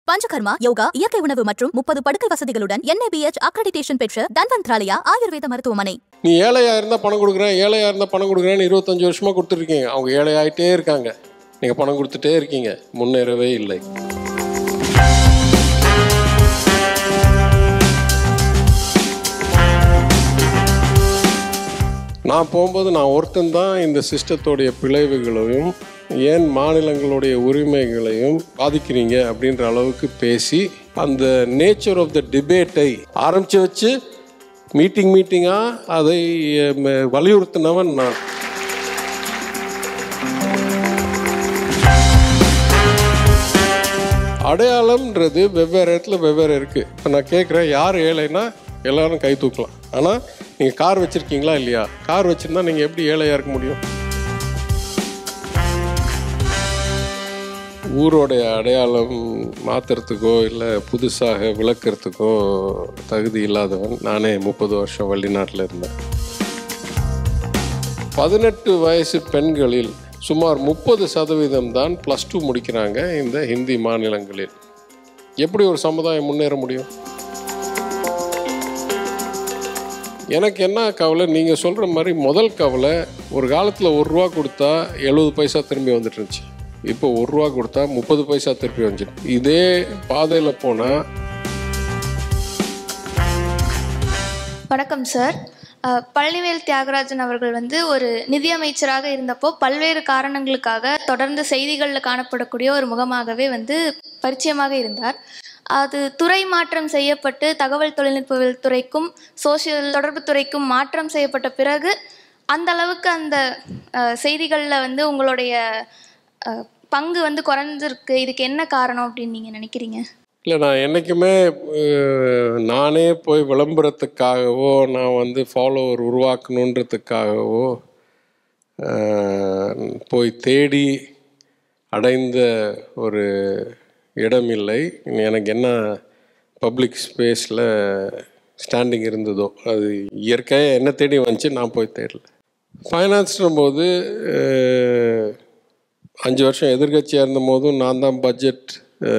பஞ்சகர்மா யோகா இயற்கை உணவு மற்றும் முப்பது படுக்கை வசதிகளுடன் என்ஏபிஎச் அக்ரெடிடேஷன் பெற்ற தன்வந்த்ராலயா ஆயுர்வேத மருத்துவமனை நீ ஏழையா இருந்தால் பணம் கொடுக்குறேன் ஏழையா இருந்தால் பணம் கொடுக்குறேன்னு இருபத்தஞ்சு வருஷமா கொடுத்துருக்கீங்க அவங்க ஏழையாயிட்டே இருக்காங்க நீங்கள் பணம் கொடுத்துட்டே இருக்கீங்க முன்னேறவே இல்லை நான் போகும்போது நான் ஒருத்தன் தான் இந்த சிஸ்டத்தோடைய பிழைவுகளையும் ஏன் மாநிலங்களுடைய உரிமைகளையும் பாதிக்கிறீங்க அப்படின்ற அளவுக்கு பேசி அந்த நேச்சர் ஆஃப் த டிபேட்டை ஆரம்பித்து வச்சு மீட்டிங் மீட்டிங்காக அதை அஹ், வலியுறுத்தினவன் நான் அடையாளம்ன்றது வெவ்வேறு இடத்துல வெவ்வேறு இருக்குது இப்போ நான் கேட்குறேன் யார் ஏழைன்னா எல்லாரும் கை தூக்கலாம் ஆனால் நீங்கள் கார் வச்சுருக்கீங்களா இல்லையா கார் வச்சுருந்தா நீங்கள் எப்படி ஏழையாக இருக்க முடியும் ஊரோடைய அடையாளம் மாற்றுறதுக்கோ இல்லை புதுசாக விளக்குறதுக்கோ தகுதி இல்லாதவன் நானே முப்பது வருஷம் வெளிநாட்டில் இருந்தேன் பதினெட்டு வயசு பெண்களில் சுமார் முப்பது சதவீதம் தான் ப்ளஸ் டூ முடிக்கிறாங்க இந்த ஹிந்தி மாநிலங்களில் எப்படி ஒரு சமுதாயம் முன்னேற முடியும் எனக்கு என்ன கவலை நீங்கள் சொல்கிற மாதிரி முதல் கவலை ஒரு காலத்தில் ஒரு ரூபா கொடுத்தா எழுபது பைசா திரும்பி வந்துட்டு இருந்துச்சு இப்போ ஒரு ரூபா கொடுத்தா முப்பது பைசா திருப்பி வந்துச்சு இதே பாதையில் போனால் வணக்கம் சார் அஹ், பழனிவேல் தியாகராஜன் அவர்கள் வந்து ஒரு நிதியமைச்சராக இருந்தப்போ பல்வேறு காரணங்களுக்காக தொடர்ந்து செய்திகளில் காணப்படக்கூடிய ஒரு முகமாகவே வந்து பரிச்சயமாக இருந்தார் அது துறை மாற்றம் செய்யப்பட்டு தகவல் தொழில்நுட்பவியல் துறைக்கும் சோசியல் தொடர்பு துறைக்கும் மாற்றம் செய்யப்பட்ட பிறகு அந்த அளவுக்கு அந்த செய்திகளில் வந்து உங்களுடைய அஹ், பங்கு வந்து குறைஞ்சிருக்கு இதுக்கு என்ன காரணம் அப்படின்னு நீங்கள் நினைக்கிறீங்க இல்லை நான் என்றைக்குமே அஹ், நானே போய் விளம்பரத்துக்காகவோ நான் வந்து ஃபாலோவர் உருவாக்கணுன்றதுக்காகவோ அஹ், போய் தேடி அடைந்த ஒரு இடம் இல்லை எனக்கு என்ன பப்ளிக் ஸ்பேஸில் ஸ்டாண்டிங் இருந்ததோ அது இயற்கையாக என்ன தேடி வந்துச்சு நான் போய் தேடல ஃபைனான்ஸ்ன்ற போது அஹ், அஞ்சு வருஷம் எதிர்கட்சியாக இருந்த போதும் நான் தான் பட்ஜெட்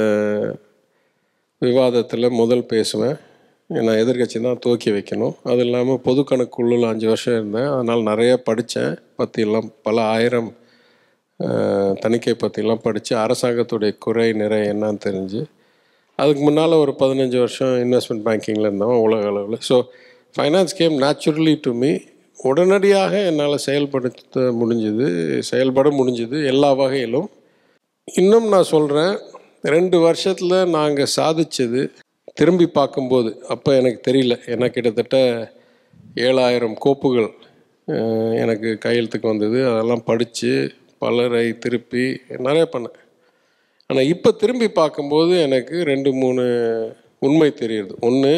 விவாதத்தில் முதல் பேசுவேன் நான் எதிர்கட்சி தான் துவக்கி வைக்கணும் அது இல்லாமல் பொது கணக்குள்ள அஞ்சு வருஷம் இருந்தேன் அதனால் நிறைய படித்தேன் பற்றியெல்லாம் பல ஆயிரம் அஹ், தணிக்கை பற்றிலாம் படித்து அரசாங்கத்துடைய குறை நிறை என்னன்னு தெரிஞ்சு அதுக்கு முன்னால் ஒரு பதினஞ்சு வருஷம் இன்வெஸ்ட்மெண்ட் பேங்கிங்கில் இருந்தவன் உலக அளவில் so finance came naturally to me உடனடியாக என்னால் செயல்படுத்த முடிஞ்சுது செயல்பட முடிஞ்சுது எல்லா வகையிலும் இன்னும் நான் சொல்கிறேன் ரெண்டு வருஷத்தில் நாங்கள் சாதிச்சது திரும்பி பார்க்கும்போது அப்போ எனக்கு தெரியல ஏன்னா கிட்டத்தட்ட ஏழாயிரம் கோப்புகள் அஹ், எனக்கு கையெழுத்துக்கு வந்தது அதெல்லாம் படித்து பலரை திருப்பி நிறைய பண்ணேன் ஆனால் இப்போ திரும்பி பார்க்கும்போது எனக்கு ரெண்டு மூணு உண்மை தெரியுது ஒன்று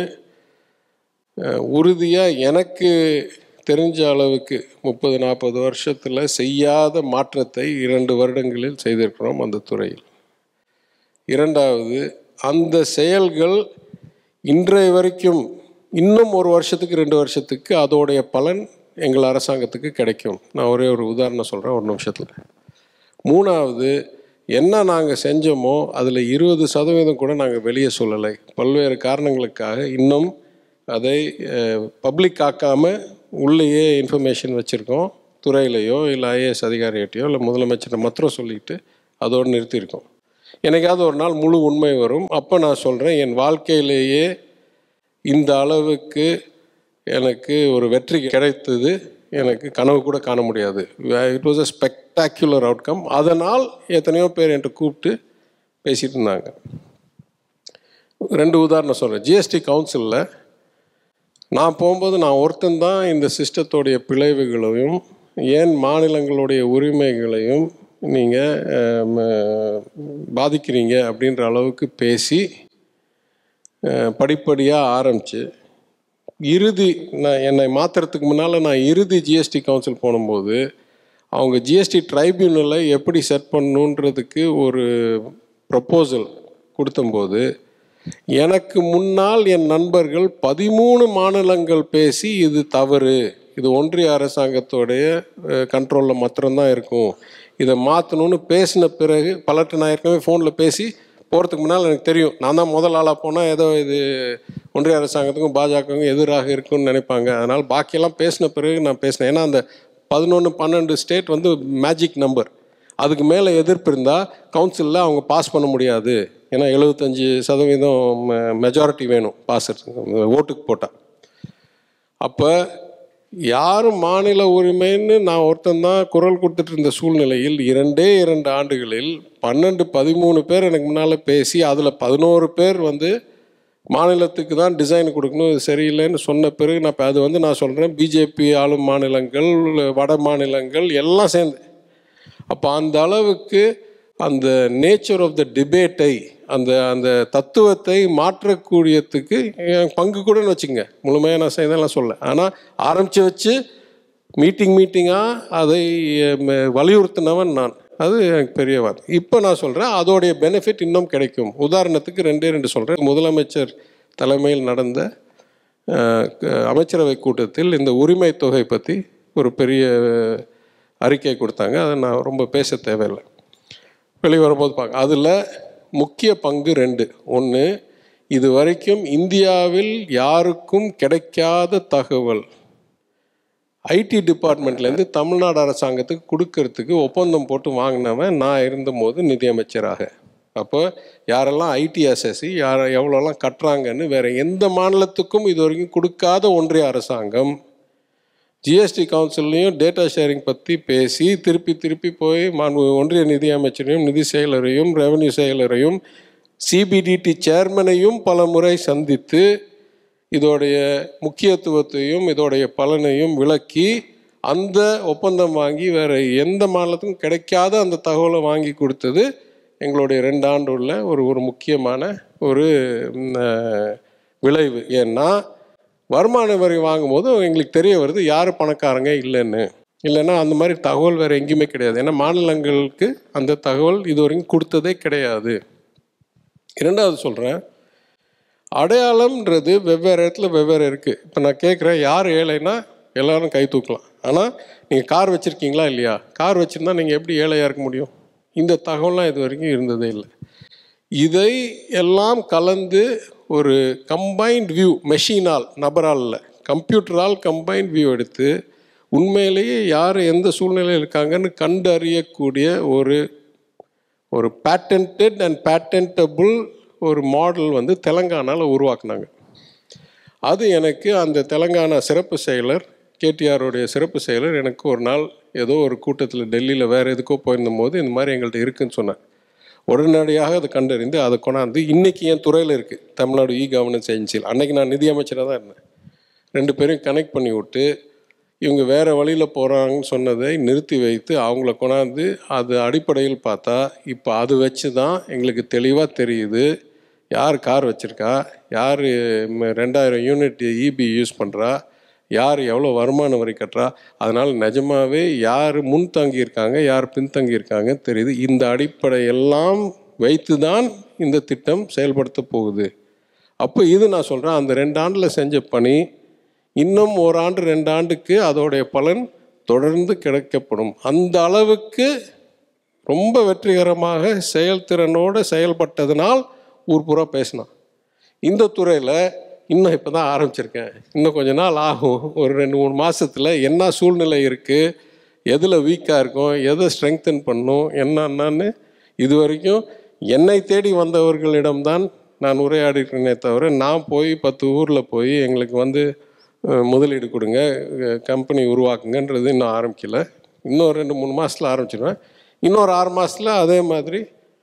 உறுதியாக எனக்கு தெரிஞ்ச அளவுக்கு முப்பது நாற்பது வருஷத்தில் செய்யாத மாற்றத்தை இரண்டு வருடங்களில் செய்திருக்கிறோம் அந்த துறையில் இரண்டாவது அந்த செயல்கள் இன்றைய வரைக்கும் இன்னும் ஒரு வருஷத்துக்கு ரெண்டு வருஷத்துக்கு அதோடைய பலன் எங்கள் அரசாங்கத்துக்கு கிடைக்கும் நான் ஒரே ஒரு உதாரணம் சொல்கிறேன் ஒரு நிமிஷத்தில் மூணாவது என்ன நாங்கள் செஞ்சோமோ அதில் இருபது சதவீதம் கூட நாங்கள் வெளியே சொல்லலை பல்வேறு காரணங்களுக்காக இன்னும் அதை பப்ளிக் ஆக்காமல் உள்ளேயே இன்ஃபர்மேஷன் வச்சுருக்கோம் துறையிலையோ இல்லை ஐஏஎஸ் அதிகாரிகிட்டையோ இல்லை முதலமைச்சரை மாத்திரம் சொல்லிட்டு அதோடு நிறுத்தியிருக்கோம் என்னைக்காவது ஒரு நாள் முழு உண்மை வரும் அப்போ நான் சொல்கிறேன் என் வாழ்க்கையிலேயே இந்த அளவுக்கு எனக்கு ஒரு வெற்றி கிடைத்தது எனக்கு கனவு கூட காண முடியாது it was a spectacular outcome அதனால் எத்தனையோ பேர் என்கிட்ட கூப்பிட்டு பேசிட்டு இருந்தாங்க ரெண்டு உதாரணம் சொல்கிறேன் ஜிஎஸ்டி கவுன்சிலில் நான் போகும்போது நான் ஒருத்தன் தான் இந்த சிஸ்டத்தோடைய பிழைவுகளையும் ஏன் மாநிலங்களுடைய உரிமைகளையும் நீங்கள் பாதிக்கிறீங்க அப்படின்ற அளவுக்கு பேசி படிப்படியாக ஆரம்பித்து இறுதி நான் என்னை மாற்றுறதுக்கு முன்னால் நான் இறுதி ஜிஎஸ்டி கவுன்சில் போகும்போது அவங்க ஜிஎஸ்டி ட்ரைபியூனலை எப்படி செட் பண்ணணுன்றதுக்கு ஒரு ப்ரப்போசல் கொடுத்தம்போது எனக்கு முன்னால் என் நண்பர்கள் பதிமூணு மாநிலங்கள் பேசி இது தவறு இது ஒன்றிய அரசாங்கத்தோடைய கண்ட்ரோலில் மாத்திரம்தான் இருக்கும் இதை மாற்றணும்னு பேசின பிறகு பலர்கிட்ட நான் ஏற்கனவே ஃபோனில் பேசி போகிறதுக்கு முன்னால் எனக்கு தெரியும் நான் தான் முதல் ஆளாக போனால் ஏதோ இது ஒன்றிய அரசாங்கத்துக்கும் பாஜகவுக்கும் எதிராக இருக்குன்னு நினைப்பாங்க அதனால் பாக்கியெல்லாம் பேசின பிறகு நான் பேசினேன் ஏன்னா அந்த பதினொன்று பன்னெண்டு ஸ்டேட் வந்து மேஜிக் நம்பர் அதுக்கு மேலே எதிர்ப்பு இருந்தால் கவுன்சிலில் அவங்க பாஸ் பண்ண முடியாது ஏன்னா எழுபத்தஞ்சி சதவீதம் மெஜாரிட்டி வேணும் பாஸ் ஓட்டுக்கு போட்டால் அப்போ யாரும் மாநில உரிமைன்னு நான் ஒருத்தன் தான் குரல் கொடுத்துட்டு இருந்த சூழ்நிலையில் இரண்டே இரண்டு ஆண்டுகளில் பன்னெண்டு பதிமூணு பேர் எனக்கு முன்னால் பேசி அதில் பதினோரு பேர் வந்து மாநிலத்துக்கு தான் டிசைன் கொடுக்கணும் இது சரியில்லைன்னு சொன்ன பிறகு நான் இப்போ அது வந்து நான் சொல்கிறேன் பிஜேபி ஆளும் மாநிலங்கள் வட மாநிலங்கள் எல்லாம் சேர்ந்து அப்போ அந்த அளவுக்கு அந்த நேச்சர் ஆஃப் த டிபேட்டை அந்த அந்த தத்துவத்தை மாற்றக்கூடியதுக்கு என் பங்கு கூடன்னு வச்சுங்க முழுமையாக நான் செய்தெல்லாம் சொல்ல ஆனால் ஆரம்பித்து வச்சு மீட்டிங் மீட்டிங்காக அதை ம- வலியுறுத்தினவன் நான் அது எனக்கு பெரிய வார்த்தை இப்போ நான் சொல்கிறேன் அதோடைய பெனிஃபிட் இன்னும் கிடைக்கும் உதாரணத்துக்கு ரெண்டே ரெண்டு சொல்கிறேன் முதலமைச்சர் தலைமையில் நடந்த அஹ், க- அமைச்சரவை கூட்டத்தில் இந்த உரிமை தொகை பற்றி ஒரு பெரிய அஹ், அறிக்கை கொடுத்தாங்க அதை நான் ரொம்ப பேச தேவையில்லை வெளியே வரும்போது பார்க்க அதில் முக்கிய பங்கு ரெண்டு ஒன்று இது வரைக்கும் இந்தியாவில் யாருக்கும் கிடைக்காத தகவல் ஐடி டிபார்ட்மெண்ட்லேருந்து தமிழ்நாடு அரசாங்கத்துக்கு கொடுக்கறதுக்கு ஒப்பந்தம் போட்டு வாங்கினவன் நான் இருந்தபோது நிதியமைச்சராக அப்போ யாரெல்லாம் ஐடி அசசி யார் எவ்வளோலாம் கட்டுறாங்கன்னு வேறு எந்த மாநிலத்துக்கும் இது வரைக்கும் கொடுக்காத ஒன்றிய அரசாங்கம் ஜிஎஸ்டி கவுன்சில்லையும் டேட்டா ஷேரிங் பற்றி பேசி திருப்பி திருப்பி போய் மாண்பு ஒன்றிய நிதி அமைச்சரையும் நிதி செயலரையும் ரெவன்யூ செயலரையும் சிபிடிடி சேர்மனையும் பல முறை சந்தித்து இதோடைய முக்கியத்துவத்தையும் இதோடைய பலனையும் விளக்கி அந்த ஒப்பந்தம் வாங்கி வேற எந்த மாநிலத்துக்கும் கிடைக்காத அந்த தகவலை வாங்கி கொடுத்தது எங்களுடைய ரெண்டு ஆண்டு உள்ள ஒரு ஒரு முக்கியமான ஒரு ம், அஹ், விளைவு ஏன்னா வருமான வரி வாங்கும்போது எங்களுக்கு தெரிய வருது யார் பணக்காரங்க இல்லைன்னு இல்லைன்னா அந்த மாதிரி தகவல் வேறு எங்கேயுமே கிடையாது ஏன்னா மாநிலங்களுக்கு அந்த தகவல் இது வரைக்கும் கொடுத்ததே கிடையாது இரண்டாவது சொல்கிறேன் அடையாளம்ன்றது வெவ்வேறு இடத்துல வெவ்வேறு இருக்குது இப்போ நான் கேட்குறேன் யார் ஏழைனா எல்லாரும் கை தூக்கலாம் ஆனால் நீங்கள் கார் வச்சுருக்கீங்களா இல்லையா கார் வச்சுருந்தா நீங்கள் எப்படி ஏழையாக இருக்க முடியும் இந்த தகவல்லாம் இது வரைக்கும் இருந்ததே இல்லை இதை எல்லாம் கலந்து ஒரு கம்பைன்ட் வியூ மெஷினால் நபரால் இல்லை கம்ப்யூட்டரால் கம்பைன்ட் வியூ எடுத்து உண்மையிலேயே யார் எந்த சூழ்நிலையில் இருக்காங்கன்னு கண்டறியக்கூடிய ஒரு ஒரு பேட்டன்டட் அண்ட் பேட்டன்டபுள் ஒரு மாடல் வந்து தெலங்கானாவில் உருவாக்குனாங்க அது எனக்கு அந்த தெலங்கானா சிறப்பு செயலர் கேடிஆருடைய சிறப்பு செயலர் எனக்கு ஒரு நாள் ஏதோ ஒரு கூட்டத்தில் டெல்லியில் வேறு எதுக்கோ போயிருந்தபோது இந்த மாதிரி எங்கள்கிட்ட இருக்குன்னு சொன்னார் உடனடியாக அதை கண்டறிந்து அதை கொண்டாந்து இன்னைக்கு என் துறையில் இருக்குது தமிழ்நாடு இ கவர்னன்ஸ் ஏஜென்சியில் அன்னைக்கு நான் நிதி அமைச்சராக தான் இருந்தேன் ரெண்டு பேரையும் கனெக்ட் பண்ணி விட்டு இவங்க வேறு வழியில் போகிறாங்கன்னு சொன்னதை நிறுத்தி வைத்து அவங்கள கொண்டாந்து அது அடிப்படையில் பார்த்தா இப்போ அது வச்சு தான் எங்களுக்கு தெளிவாக தெரியுது யார் கார் வச்சுருக்கா யார் ரெண்டாயிரம் யூனிட் இபி யூஸ் பண்ணுறா யார் எவ்வளோ வருமான வரி கட்டுறா அதனால் நிஜமாவே யார் முன்தங்கி இருக்காங்க யார் பின்தங்கி இருக்காங்க தெரியுது இந்த அடிப்படை எல்லாம் வைத்து தான் இந்த திட்டம் செயல்படுத்த போகுது அப்போ இது நான் சொல்கிறேன் அந்த ரெண்டு ஆண்டில் செஞ்ச பணி இன்னும் ஒரு ஆண்டு ரெண்டு ஆண்டுக்கு அதோடைய பலன் தொடர்ந்து கிடைக்கப்படும் அந்த அளவுக்கு ரொம்ப வெற்றிகரமாக செயல்திறனோடு செயல்பட்டதனால் ஊர் பூரா பேசினான் இந்த துறையில் இன்னும் இப்போ தான் ஆரம்பிச்சிருக்கேன் இன்னும் கொஞ்ச நாள் ஆகும் ஒரு ரெண்டு மூணு மாதத்தில் என்ன சூழ்நிலை இருக்குது எதில் வீக்காக இருக்கும் எதை ஸ்ட்ரெங்தன் பண்ணும் என்னன்னு இது வரைக்கும் என்னை தேடி வந்தவர்களிடம்தான் நான் உரையாடிருக்கேனே தவிர நான் போய் பத்து ஊரில் போய் எங்களுக்கு வந்து அஹ், முதலீடு கொடுங்க கம்பெனி உருவாக்குங்கன்றது இன்னும் ஆரம்பிக்கல இன்னும் ரெண்டு மூணு மாதத்தில் ஆரம்பிச்சிடுவேன் இன்னொரு ஆறு மாதத்தில் அதே மாதிரி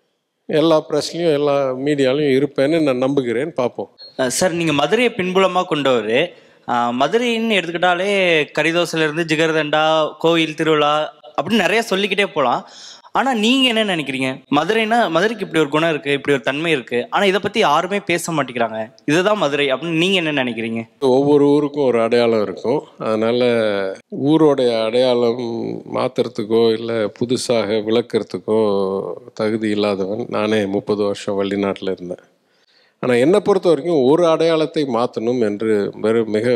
எல்லா ப்ரெஸ்லையும் எல்லா மீடியாலையும் இருப்பேன்னு நான் நம்புகிறேன் பார்ப்போம் அஹ் சார் நீங்கள் மதுரையை பின்புலமாக கொண்டவர் அஹ் மதுரைன்னு எடுத்துக்கிட்டாலே கரிதோசிலேருந்து ஜிகர்தண்டா கோயில் திருவிழா அப்படின்னு நிறைய சொல்லிக்கிட்டே போகலாம் ஆனால் நீங்கள் என்ன நினைக்கிறீங்க மதுரைனா மதுரைக்கு இப்படி ஒரு குணம் இருக்குது இப்படி ஒரு தன்மை இருக்குது ஆனால் இதை பற்றி யாருமே பேச மாட்டேங்கிறாங்க இதுதான் மதுரை அப்படின்னு நீங்கள் என்ன நினைக்கிறீங்க ஒவ்வொரு ஊருக்கும் ஒரு அடையாளம் இருக்கும் அதனால் ஊரோடைய அடையாளம் மாற்றுறதுக்கோ இல்லை புதுசாக விளக்குறதுக்கோ தகுதி இல்லாதவன் நானே முப்பது வருஷம் வெளிநாட்டில் இருந்தேன் ஆனால் என்னை பொறுத்த வரைக்கும் ஒரு அடையாளத்தை மாற்றணும் என்று வெறும் மிக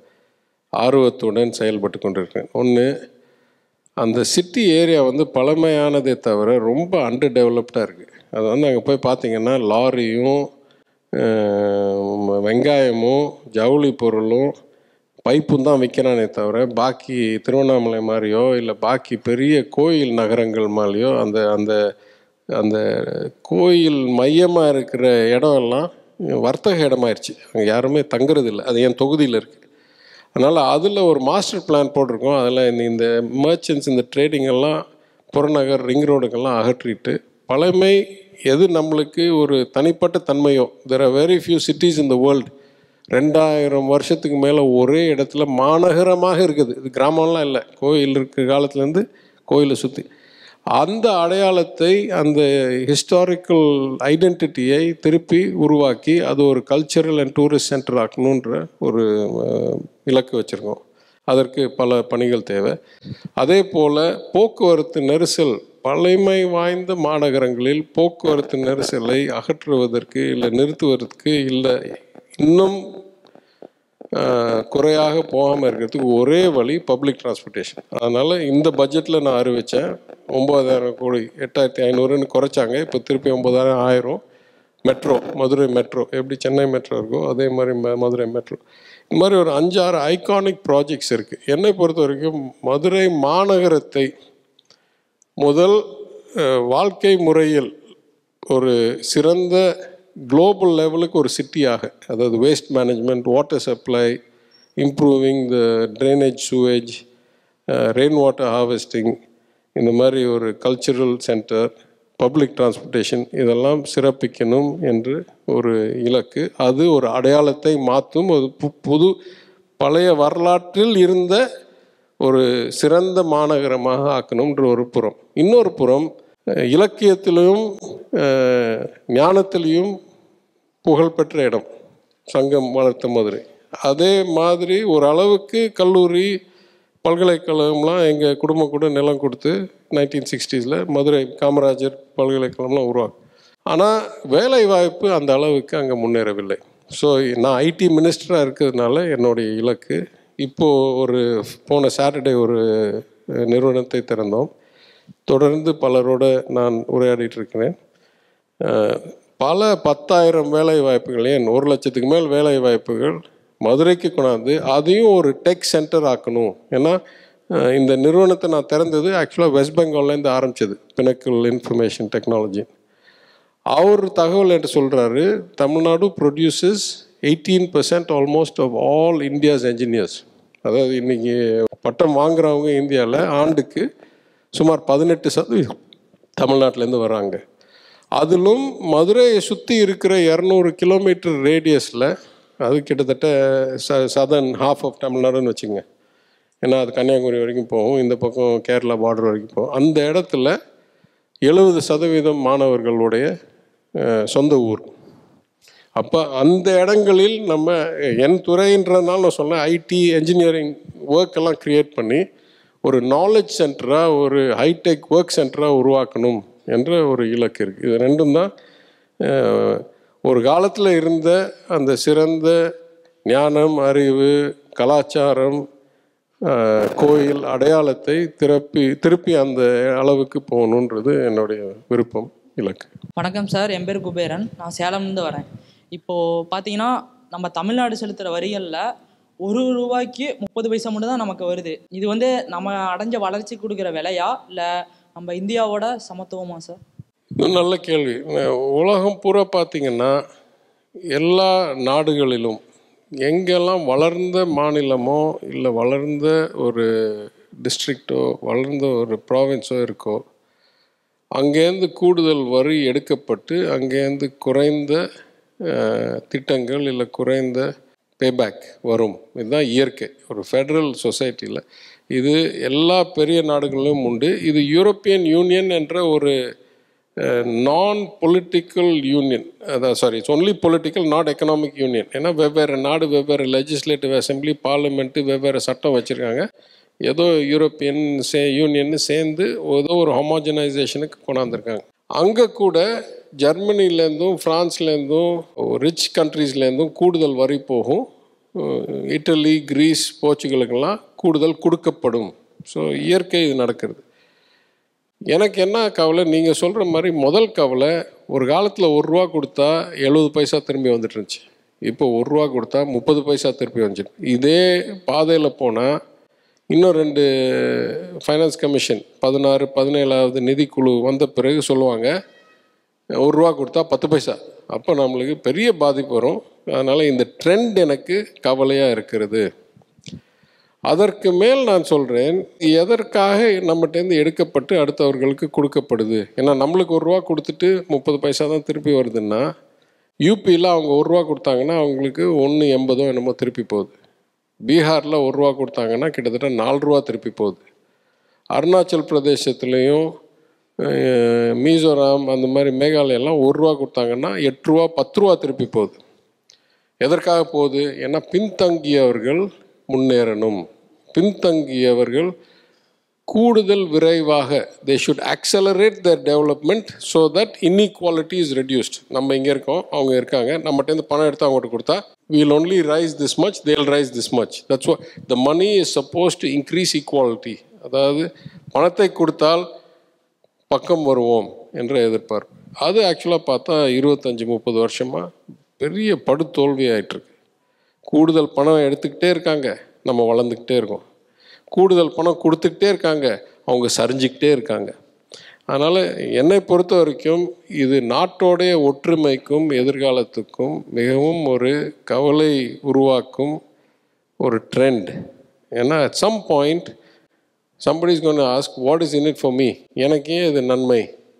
ஆர்வத்துடன் செயல்பட்டு கொண்டிருக்கேன் ஒன்று அந்த சிட்டி ஏரியா வந்து பழமையானதே தவிர ரொம்ப அண்டர் டெவலப்டாக இருக்குது அது வந்து அங்கே போய் பார்த்தீங்கன்னா லாரியும் அஹ், வெங்காயமும் ஜவுளி பொருளும் பைப்பும் தான் விற்கிறானே தவிர பாக்கி திருவண்ணாமலை மாதிரியோ இல்லை பாக்கி பெரிய கோயில் நகரங்கள் மாதிரியோ அந்த அந்த அந்த கோயில் மையமாக இருக்கிற இடம் எல்லாம் வர்த்தக இடமாயிருச்சு அங்கே யாருமே தங்குறது இல்லை அது என் தொகுதியில் இருக்குது அதனால் அதில் ஒரு மாஸ்டர் பிளான் போட்டிருக்கோம் அதில் இந்த இந்த மர்ச்சன்ட்ஸ் இந்த ட்ரேடிங் எல்லாம் புறநகர் ரிங் ரோடுக்கெல்லாம் அகற்றிட்டு பழமை எது நம்மளுக்கு ஒரு தனிப்பட்ட தன்மையோ there are very few cities in the world ரெண்டாயிரம் வருஷத்துக்கு மேலே ஒரே இடத்துல மாநகரமாக இருக்குது இது கிராமம்லாம் இல்லை கோயில் இருக்கிற காலத்துலேருந்து கோயிலை சுற்றி அந்த அடையாளத்தை அந்த ஹிஸ்டாரிக்கல் ஐடென்டிட்டியை திருப்பி உருவாக்கி அது ஒரு கல்ச்சரல் அண்ட் டூரிஸ்ட் சென்டர் ஆக்கணுன்ற ஒரு அஹ், இலக்கு வச்சுருக்கோம் அதற்கு பல பணிகள் தேவை அதே போல் போக்குவரத்து நெரிசல் பழமை வாய்ந்த மாநகரங்களில் போக்குவரத்து நெரிசலை அகற்றுவதற்கு இல்லை நிறுத்துவதற்கு இல்லை இன்னும் ஆஹ், குறையாக போகாமல் இருக்கிறதுக்கு ஒரே வழி பப்ளிக் டிரான்ஸ்போர்ட்டேஷன் அதனால் இந்த பட்ஜெட்டில் நான் அறிவித்தேன் ஒம்பதாயிரம் கோடி எட்டாயிரத்தி ஐநூறுன்னு குறைச்சாங்க இப்போ திருப்பி ஒம்பதாயிரம் ஆயிரம் மெட்ரோ மதுரை மெட்ரோ எப்படி சென்னை மெட்ரோ இருக்கோ அதே மாதிரி ம- மதுரை மெட்ரோ இந்த மாதிரி ஒரு அஞ்சாறு ஐகானிக் ப்ராஜெக்ட்ஸ் இருக்குது என்னை பொறுத்த வரைக்கும் மதுரை மாநகரத்தை முதல் அஹ், வாழ்க்கை முறையில் ஒரு சிறந்த குளோபல் லெவலுக்கு ஒரு சிட்டியாக அதாவது waste management water supply improving the drainage sewage rain water harvesting இந்த மாதிரி ஒரு கல்ச்சுரல் சென்டர் பப்ளிக் டிரான்ஸ்போர்ட்டேஷன் இதெல்லாம் சிறப்பிக்கணும் என்று ஒரு இலக்கு அது ஒரு அடையாளத்தை மாற்றும் ஒரு பு- புது பழைய வரலாற்றில் இருந்த ஒரு சிறந்த மாநகரமாக ஆக்கணுன்ற ஒரு புறம் இன்னொரு புறம் அஹ், இலக்கியத்திலும் அஹ், ஞானத்திலையும் புகழ்பெற்ற இடம் சங்கம் வளர்த்த மதுரை அதே மாதிரி ஒரு அளவுக்கு கல்லூரி பல்கலைக்கழகம்லாம் எங்கள் குடும்பம் கூட நிலம் கொடுத்து நைன்டீன் சிக்ஸ்டீஸில் மதுரை காமராஜர் பல்கலைக்கழகம்லாம் உருவாக்கும் ஆனால் வேலை வாய்ப்பு அந்த அளவுக்கு அங்கே முன்னேறவில்லை ஸோ நான் ஐடி மினிஸ்டராக இருக்கிறதுனால என்னுடைய இலக்கு இப்போது ஒரு போன சாட்டர்டே ஒரு அஹ், நிறுவனத்தை திறந்தோம் தொடர்ந்து பலரோட நான் உரையாடிட்டு இருக்கிறேன் அஹ், பல பத்தாயிரம் வேலை வாய்ப்புகள் ஏன் ஒரு லட்சத்துக்கு மேல் வேலை வாய்ப்புகள் மதுரைக்கு கொண்டாந்து அதையும் ஒரு டெக் சென்டர் ஆக்கணும் ஏன்னா அஹ், இந்த நிறுவனத்தை நான் திறந்தது ஆக்சுவலாக வெஸ்ட் பெங்கால்லேருந்து ஆரம்பிச்சது பினக்கல் இன்ஃபர்மேஷன் டெக்னாலஜி அவர் தகவல் என்று சொல்கிறாரு Tamil Nadu produces eighteen percent almost of all India's engineers அதாவது இன்னைக்கு பட்டம் வாங்குறவங்க இந்தியாவில் ஆண்டுக்கு சுமார் பதினெட்டு சதவீதம் தமிழ்நாட்டிலேருந்து வராங்க அதிலும் மதுரையை சுற்றி இருக்கிற இரநூறு கிலோமீட்டர் ரேடியஸில் அது கிட்டத்தட்ட ச சதன் ஹாஃப் ஆஃப் தமிழ்நாடுன்னு வச்சுங்க ஏன்னா அது கன்னியாகுமரி வரைக்கும் போகும் இந்த பக்கம் கேரளா பார்டர் வரைக்கும் போகும் அந்த இடத்துல எழுபது சதவீதம் மாணவர்களுடைய அஹ், சொந்த ஊர் அப்போ அந்த இடங்களில் நம்ம என் துறைன்றதுனால நான் சொன்னேன் ஐடி என்ஜினியரிங் ஒர்க் எல்லாம் க்ரியேட் பண்ணி ஒரு நாலேஜ் சென்டராக ஒரு ஹைடெக் ஒர்க் சென்டராக உருவாக்கணும் என்ற ஒரு இலக்கு இருக்குது இது ரெண்டும் தான் அஹ், ஒரு காலத்தில் இருந்த அந்த சிறந்த ஞானம் அறிவு கலாச்சாரம் அஹ், கோயில் அடையாளத்தை திருப்பி திருப்பி அந்த அளவுக்கு போகணுன்றது என்னுடைய விருப்பம் இலக்கு வணக்கம் சார் என் பேர் குபேரன் நான் சேலம்லேருந்து வரேன் இப்போது பார்த்தீங்கன்னா நம்ம தமிழ்நாடு செலுத்துகிற வரிகளில் ஒரு ரூபாய்க்கு முப்பது பைசா மட்டும் தான் நமக்கு வருது இது வந்து நம்ம அடைஞ்ச வளர்ச்சி கொடுக்குற விலையா இல்லை நம்ம இந்தியாவோட சமத்துவமா சார் இது நல்ல கேள்வி அஹ் உலகம் பூரா பார்த்தீங்கன்னா எல்லா நாடுகளிலும் எங்கெல்லாம் வளர்ந்த மாநிலமோ இல்லை வளர்ந்த ஒரு டிஸ்ட்ரிக்டோ வளர்ந்த ஒரு ப்ராவின்ஸோ இருக்கோ அங்கேருந்து கூடுதல் வரி எடுக்கப்பட்டு அங்கேருந்து குறைந்த அஹ், திட்டங்கள் இல்லை குறைந்த பேபேக் வரும் இதுதான் இயற்கை ஒரு ஃபெடரல் சொசைட்டியில் இது எல்லா பெரிய நாடுகளிலும் உண்டு இது யூரோப்பியன் யூனியன் என்ற ஒரு நான் பொலிட்டிக்கல் யூனியன் அதான் sorry it's only political not economic union ஏன்னா வெவ்வேறு நாடு வெவ்வேறு லெஜிஸ்லேட்டிவ் அசம்பிளி பார்லிமெண்ட்டு வெவ்வேறு சட்டம் வச்சுருக்காங்க ஏதோ யூரோப்பியன் சே யூனியன் சேர்ந்து ஏதோ ஒரு ஹோமோஜனைசேஷனுக்கு கொண்டாந்துருக்காங்க அங்கே கூட ஜெர்மனிலேருந்தும் ஃப்ரான்ஸ்லேருந்தும் ரிச் கண்ட்ரீஸ்லேருந்தும் கூடுதல் வரி போகும் அஹ் இட்டலி கிரீஸ் போர்ச்சுகலுக்கெல்லாம் கூடுதல் கொடுக்கப்படும் ஸோ இயற்கை இது நடக்கிறது எனக்கு என்ன கவலை நீங்கள் சொல்கிற மாதிரி முதல் கவலை ஒரு காலத்தில் ஒரு ரூபா கொடுத்தா எழுபது பைசா திரும்பி வந்துட்டு இருந்துச்சு இப்போ ஒரு ரூபா கொடுத்தா முப்பது பைசா திருப்பி வந்துச்சு இதே பாதையில் போனால் இன்னும் ரெண்டு ஃபைனான்ஸ் கமிஷன் பதினாறு பதினேழாவது நிதிக்குழு வந்த பிறகு சொல்லுவாங்க ஒரு ரூபா கொடுத்தா பத்து பைசா அப்போ நம்மளுக்கு பெரிய பாதிப்பு வரும் அதனால் இந்த ட்ரெண்ட் எனக்கு கவலையாக இருக்கிறது அதற்கு மேல் நான் சொல்கிறேன் எதற்காக நம்மகிட்டேருந்து எடுக்கப்பட்டு அடுத்தவர்களுக்கு கொடுக்கப்படுது ஏன்னா நம்மளுக்கு ஒரு ரூபா கொடுத்துட்டு முப்பது பைசா தான் திருப்பி வருதுன்னா யூபியில் அவங்க ஒரு ரூபா கொடுத்தாங்கன்னா அவங்களுக்கு ஒன்று எண்பதோ என்னமோ திருப்பி போகுது பீகாரில் ஒரு ரூபா கொடுத்தாங்கன்னா கிட்டத்தட்ட நாலு ரூபா திருப்பி போகுது அருணாச்சல் பிரதேசத்துலேயும் அஹ், மிசோராம் அந்த மாதிரி மேகாலயெல்லாம் ஒரு ரூபா கொடுத்தாங்கன்னா எட்டு ரூபா பத்து ரூபா திருப்பி போகுது எதற்காக போகுது ஏன்னா பின்தங்கியவர்கள் முன்னேறணும் பின்தங்கியவர்கள் கூடுதல் விரைவாக they should accelerate their development so that inequality is reduced நம்ம இங்கே இருக்கோம் அவங்க இருக்காங்க நம்மகிட்டேருந்து பணம் எடுத்து அவங்ககிட்ட கொடுத்தா we'll only rise this much they'll rise this much that's what the money is supposed to increase equality அதாவது பணத்தை கொடுத்தால் பக்கம் வருவோம் என்ற எதிர்பார்ப்பு அது ஆக்சுவலாக பார்த்தா இருபத்தஞ்சி முப்பது வருஷமாக பெரிய படுதோல்வி ஆயிட்டிருக்கு கூடுதல் பணம் எடுத்துக்கிட்டே இருக்காங்க நம்ம வளர்ந்துக்கிட்டே இருக்கோம் கூடுதல் பணம் கொடுத்துக்கிட்டே இருக்காங்க அவங்க சரிஞ்சுக்கிட்டே இருக்காங்க அதனால் என்னை பொறுத்த வரைக்கும் இது நாட்டோடைய ஒற்றுமைக்கும் எதிர்காலத்துக்கும் மிகவும் ஒரு கவலை உருவாக்கும் ஒரு ட்ரெண்ட் ஏன்னா at some point somebody is going to ask what is in it for me எனக்கே இது நன்மை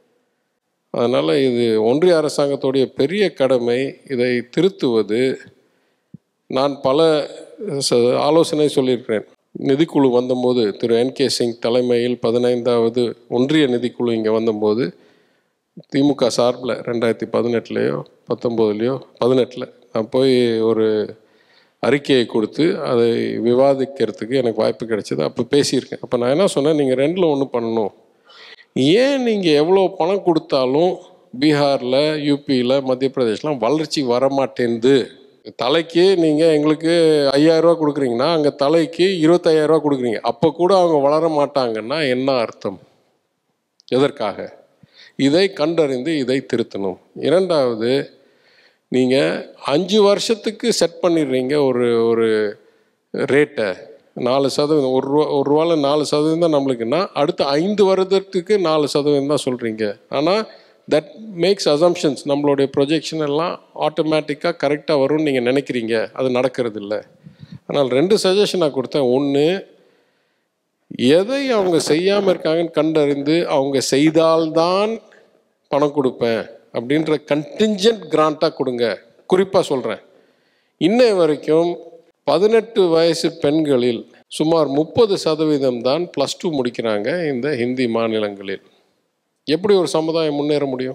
அதனால் இது ஒன்றிய அரசாங்கத்துடைய பெரிய கடமை இதை திருத்துவது நான் பல ச- ஆலோசனை சொல்லியிருக்கிறேன் நிதிக்குழு வந்தபோது திரு என் கே சிங் தலைமையில் பதினைந்தாவது ஒன்றிய நிதிக்குழு இங்கே வந்தபோது திமுக சார்பில் ரெண்டாயிரத்தி பதினெட்டுலேயோ பத்தொம்போதுலேயோ பதினெட்டில் நான் போய் ஒரு அறிக்கையை கொடுத்து அதை விவாதிக்கிறதுக்கு எனக்கு வாய்ப்பு கிடைச்சது அப்போ பேசியிருக்கேன் அப்போ நான் என்ன சொன்னேன் நீங்கள் ரெண்டில் ஒன்று பண்ணணும் ஏன் நீங்கள் எவ்வளோ பணம் கொடுத்தாலும் பீகாரில் யூபியில் மத்திய பிரதேஷ்லாம் வளர்ச்சி வரமாட்டேங்குது தலைக்கு நீங்கள் எங்களுக்கு ஐயாயிரரூவா கொடுக்குறீங்கன்னா அங்கே தலைக்கு இருபத்தையாயிரரூவா கொடுக்குறீங்க அப்போ கூட அவங்க வளர மாட்டாங்கன்னா என்ன அர்த்தம் எதற்காக இதை கண்டறிந்து இதை திருத்தணும் இரண்டாவது நீங்கள் அஞ்சு வருஷத்துக்கு செட் பண்ணிடுறீங்க ஒரு ஒரு ரேட்டை நாலு சதவீதம் ஒரு ரூபா ஒரு ரூபாவில் நாலு சதவீதம் தான் நம்மளுக்குன்னா அடுத்த ஐந்து வருடத்துக்கு நாலு சதவீதம் தான் சொல்கிறீங்க ஆனால் தட் மேக்ஸ் அசம்ஷன்ஸ் நம்மளுடைய ப்ரொஜெக்ஷன் எல்லாம் ஆட்டோமேட்டிக்காக கரெக்டாக வரும்னு நீங்கள் நினைக்கிறீங்க அது நடக்கிறது இல்லை ஆனால் ரெண்டு சஜஷன் நான் கொடுத்தேன் ஒன்று எதை அவங்க செய்யாமல் இருக்காங்கன்னு கண்டறிந்து அவங்க செய்தால்தான் பணம் கொடுப்பேன் அப்படின்ற கண்டிஞ்சன்ட் கிராண்ட்டாக கொடுங்க குறிப்பாக சொல்கிறேன் இன்னை வரைக்கும் பதினெட்டு வயசு பெண்களில் சுமார் முப்பது சதவீதம் தான் ப்ளஸ் டூ முடிக்கிறாங்க இந்த ஹிந்தி மாநிலங்களில் எப்படி ஒரு சமுதாயம் முன்னேற முடியும்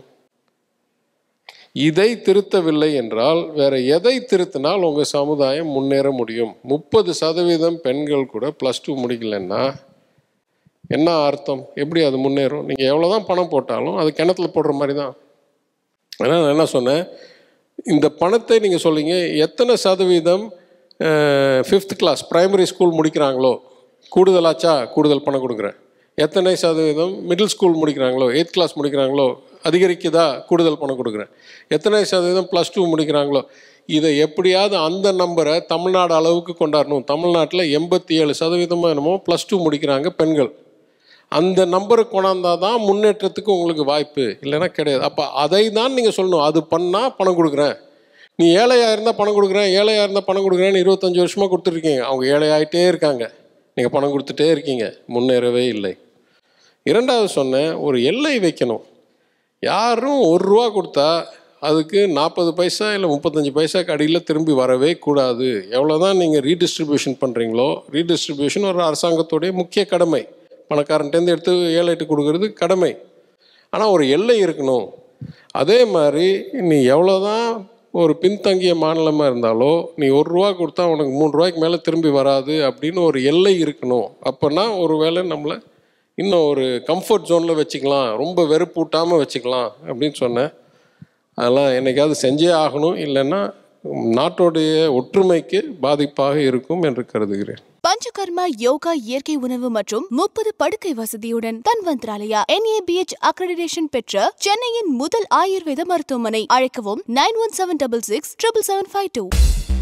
இதை திருத்தவில்லை என்றால் வேற எதை திருத்தினால் உங்கள் சமுதாயம் முன்னேற முடியும் முப்பது சதவீதம் பெண்கள் கூட ப்ளஸ் டூ முடிக்கலன்னா என்ன அர்த்தம் எப்படி அது முன்னேறும் நீங்கள் எவ்வளோ தான் பணம் போட்டாலும் அது கிணத்துல போடுற மாதிரி தான் ஆனால் நான் என்ன சொன்னேன் இந்த பணத்தை நீங்கள் சொல்லிங்க எத்தனை சதவீதம் ஃபிஃப்த் கிளாஸ் பிரைமரி ஸ்கூல் முடிக்கிறாங்களோ கூடுதலாச்சா கூடுதல் பணம் கொடுக்குறேன் எத்தனை சதவீதம் மிடில் ஸ்கூல் முடிக்கிறாங்களோ எயித் கிளாஸ் முடிக்கிறாங்களோ அதிகரிக்குதா கூடுதல் பணம் கொடுக்குறேன் எத்தனை சதவீதம் ப்ளஸ் டூ முடிக்கிறாங்களோ இதை எப்படியாவது அந்த நம்பரை தமிழ்நாடு அளவுக்கு கொண்டாடணும் தமிழ்நாட்டில் எண்பத்தி ஏழு சதவீதமாக என்னமோ ப்ளஸ் டூ முடிக்கிறாங்க பெண்கள் அந்த நம்பரை கொண்டாந்தா தான் முன்னேற்றத்துக்கு உங்களுக்கு வாய்ப்பு இல்லைன்னா கிடையாது அப்போ அதை தான் நீங்கள் சொல்லணும் அது பண்ணால் பணம் கொடுக்குறேன் நீ ஏழையாக இருந்தால் பணம் கொடுக்குறேன் ஏழையாக இருந்தால் பணம் கொடுக்குறேன்னு இருபத்தஞ்சி வருஷமாக கொடுத்துருக்கீங்க அவங்க ஏழையாயிட்டே இருக்காங்க நீங்கள் பணம் கொடுத்துட்டே இருக்கீங்க முன்னேறவே இல்லை இரண்டாவது சொன்னேன் ஒரு எல்லை வைக்கணும் யாரும் ஒரு ரூபா கொடுத்தா அதுக்கு நாற்பது பைசா இல்லை முப்பத்தஞ்சு பைசாக்கு அடியில் திரும்பி வரவே கூடாது எவ்வளோ தான் நீங்கள் ரீடிஸ்ட்ரிபியூஷன் பண்ணுறீங்களோ ரீடிஸ்ட்ரிபியூஷன் ஒரு அரசாங்கத்துடைய முக்கிய கடமை பணக்காரன்ட்டேருந்து எடுத்து ஏழைட்டு கொடுக்கறது கடமை ஆனால் ஒரு எல்லை இருக்கணும் அதே மாதிரி நீ எவ்வளோ தான் ஒரு பின்தங்கிய மாநிலமாக இருந்தாலோ நீ ஒரு ரூபா கொடுத்தா உனக்கு மூணு ரூபாய்க்கு மேலே திரும்பி வராது அப்படின்னு ஒரு எல்லை இருக்கணும் அப்போனா ஒரு வேளை நம்மளை இன்னும் ஒரு கம்ஃபர்ட் ஜோனில் வச்சுக்கலாம் ரொம்ப வெறுப்பூட்டாமல் வச்சுக்கலாம் அப்படின்னு சொன்னேன் அதெல்லாம் என்னைக்காவது செஞ்சே ஆகணும் இல்லைன்னா நாட்டோடைய ஒற்றுமைக்கு பாதிப்பாக இருக்கும் என்று கருதுகிறேன் பஞ்சகர்மா யோகா இயற்கை உணவு மற்றும் முப்பது படுக்கை வசதியுடன் தன்வந்த்ராலயா NABH அக்ரெடிடேஷன் பெற்ற சென்னையின் முதல் ஆயுர்வேத மருத்துவமனை அழைக்கவும் nine one seven double six triple seven five two